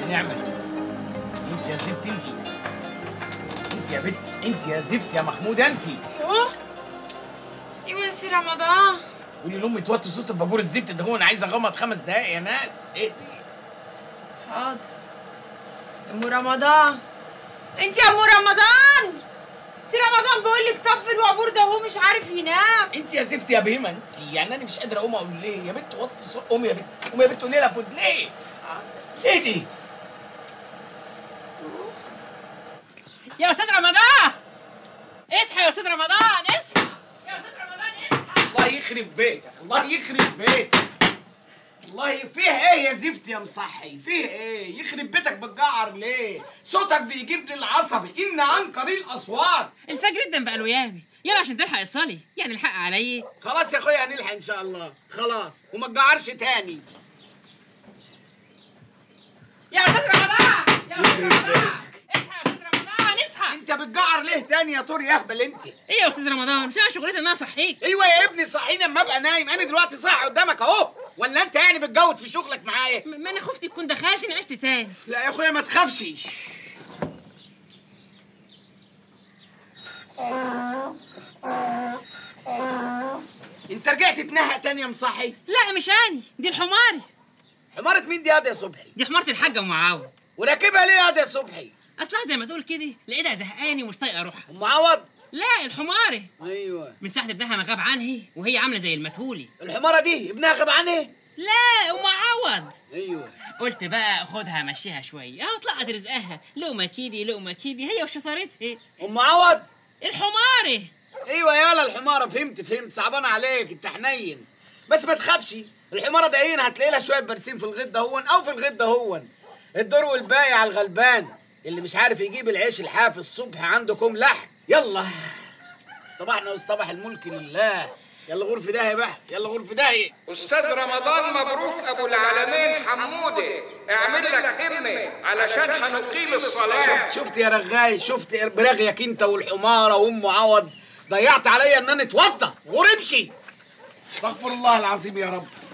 نعمت انت يا زفت انت انت يا بت انت يا زفت يا محمود انت يوه ايوه يا سي رمضان قولي لامي توطي صوت البابور الزفت ده هو انا عايز اغمض خمس دقايق يا ناس ايه دي حاضر ام رمضان انت يا ام رمضان سي رمضان بيقول لك طفي الوابور ده وهو مش عارف ينام انت يا زفت يا بهيمه انت يعني انا مش قادر اقوم اقول ليه يا بت وطي صوت قومي يا بت قومي يا بت قولي لها فوت ليه ايه دي يا استاذ رمضان اصحى يا استاذ رمضان اصحى يا استاذ رمضان اصحى الله يخرب بيتك الله يخرب بيتك والله فيه ايه يا زفت يا مصحي فيه ايه يخرب بيتك بتجعر ليه صوتك بيجيب لي العصبي ان انكر الاصوات الفجر جدا بقى له يامي يلا عشان تلحق الصلي يعني الحق علي خلاص يا اخويا هنلحق ان شاء الله خلاص وما تجعرش تاني يا استاذ رمضان يا استاذ يخرب رمضان بيتك. اصحى يا استاذ رمضان اصحى انت بتجعر ليه تاني يا طور يا اهبل انت ايه يا استاذ رمضان مش انا شغلتي ان انا اصحيك ايوه يا ابني صحيني اما ابقى نايم انا دلوقتي صاحي قدامك اهو ولا انت يعني بتجود في شغلك معايا م- ما انا خفت تكون دخلت نعست تاني لا يا اخويا ما تخافش انت رجعت تنهق تاني يا مصحي لا مش اني دي الحماري حمارة مين دي ياض يا صبحي دي حمارة الحاجة ام عوض وراكبها ليه ياض يا صبحي اصلها زي ما تقول كده لقيتها زهقاني ومش طايقه اروحها ام عوض لا الحماري ايوه من ساعة ابنها ما غاب عنهي وهي عاملة زي المتهولي الحمارة دي ابنها غاب عنها لا ام عوض ايوه قلت بقى خدها مشيها شوية اهو طلعت رزقها لقمة كيدي لقمة كيدي هي وشطارتها ام عوض الحماري ايوه يالا الحمارة فهمت فهمت صعبان عليك انت حنين بس ما تخافش الحمارة دقيقة هتلاقي لها شوية برسيم في الغيط دهون او في الغيط دهون الدور والباقي على الغلبان اللي مش عارف يجيب العيش الحاف الصبح عندكم لحم يلا اصطبحنا واصطبح الملك لله يلا غرف داهية بقى يلا غرف داهية أستاذ رمضان مبروك أبو العالمين حمودة اعمل لك همة علشان هنقيم الصلاة شفت يا رغاي شفت برغيك انت والحمارة وام عوض ضيعت عليا ان انا اتوضى غور امشي استغفر الله العظيم يا رب